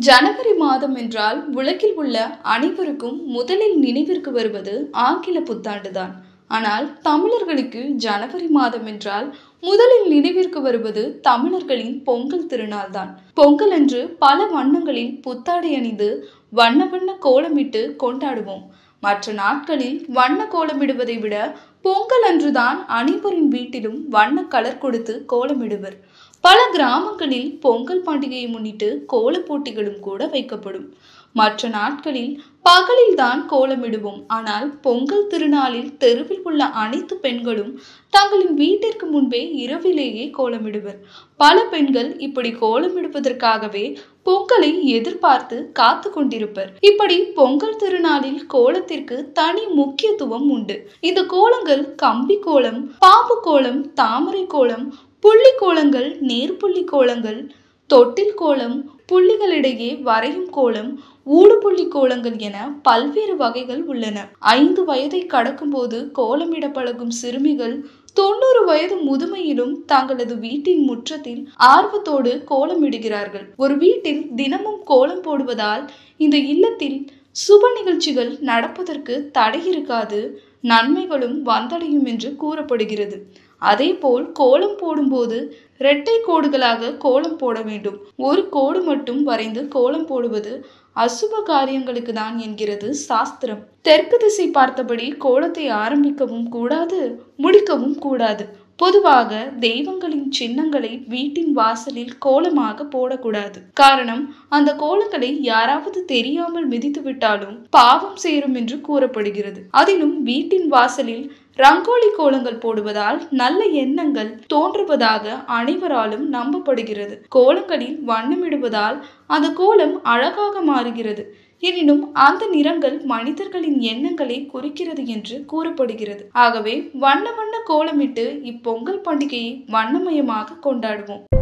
ஜனவரி மாதம் என்றால் உலகில் உள்ள அனைவருக்கும் முதலில் நினைவிற்கு வருவது ஆங்கில புத்தாண்டுதான் ஆனால் தமிழர்களுக்கு ஜனவரி மாதம் என்றால் முதலில் நினைவிற்கு வருவது தமிழர்களின் பொங்கல் திருநாள்தான் பொங்கல் அன்று பல வண்ணங்களில் புத்தாடை அணிந்து வண்ண வண்ண கோலமிட்டு கொண்டாடுவோம் மற்ற நாட்களில் வண்ண கோலமிடுவதை விட பொங்கல் அன்றுதான் அனைவரின் வீட்டிலும் வண்ண கலர் கொடுத்து கோலமிடுவர் பல கிராமங்களில் பொங்கல் பண்டிகையை முன்னிட்டு கோலப் போட்டிகளும் கூட வைக்கப்படும் மற்ற நாட்களில் பகலில் தான் கோலமிடுவோம் ஆனால் பொங்கல் திருநாளில் தெருவில் உள்ள அனைத்து பெண்களும் தங்களின் வீட்டிற்கு முன்பே இரவிலேயே கோலமிடுவர் பல பெண்கள் இப்படி கோலமிடுவதற்காகவே பொங்கலை எதிர்பார்த்து காத்து கொண்டிருப்பர் இப்படி பொங்கல் திருநாளில் கோலத்திற்கு தனி முக்கியத்துவம் உண்டு இந்த கோலங்கள் கம்பி கோலம் பாம்பு கோலம் தாமரை கோலம் புள்ளி கோலங்கள் நேர்புள்ளி கோலங்கள் தொட்டில் கோலம் புள்ளிகளிடையே வரையும் கோலம் ஊடுபுள்ளி கோலங்கள் என பல்வேறு வகைகள் உள்ளன ஐந்து வயதை கடக்கும்போது கோலமிட பழகும் சிறுமிகள் தொண்ணூறு வயது முதுமையிலும் தங்களது வீட்டின் முற்றத்தில் ஆர்வத்தோடு கோலமிடுகிறார்கள் ஒரு வீட்டில் தினமும் கோலம் போடுவதால் இந்த இல்லத்தில் சுப நிகழ்ச்சிகள் நடப்பதற்கு தடை இருக்காது நன்மைகளும் வந்தடையும் என்று கூறப்படுகிறது அதேபோல் கோலம் போடும்போது இரட்டை கோடுகளாக கோலம் போட வேண்டும் ஒரு கோடு மட்டும் வரைந்து கோலம் போடுவது அசுப காரியங்களுக்கு தான் என்கிறது சாஸ்திரம் தெற்கு திசை பார்த்தபடி கோலத்தை ஆரம்பிக்கவும் கூடாது முடிக்கவும் கூடாது பொதுவாக தெய்வங்களின் சின்னங்களை வீட்டின் வாசலில் கோலமாக போடக்கூடாது காரணம் அந்த கோலங்களை யாராவது தெரியாமல் மிதித்து விட்டாலும் பாவம் சேரும் என்று கூறப்படுகிறது அதிலும் வீட்டின் வாசலில் ரங்கோலி கோலங்கள் போடுவதால் நல்ல எண்ணங்கள் தோன்றுவதாக அனைவராலும் நம்பப்படுகிறது கோலங்களில் வண்ணமிடுவதால் அந்த கோலம் அழகாக மாறுகிறது எனினும் அந்த நிறங்கள் மனிதர்களின் எண்ணங்களை குறிக்கிறது என்று கூறப்படுகிறது ஆகவே வண்ண வண்ண கோலமிட்டு இப்பொங்கல் பண்டிகையை வண்ணமயமாக கொண்டாடுவோம்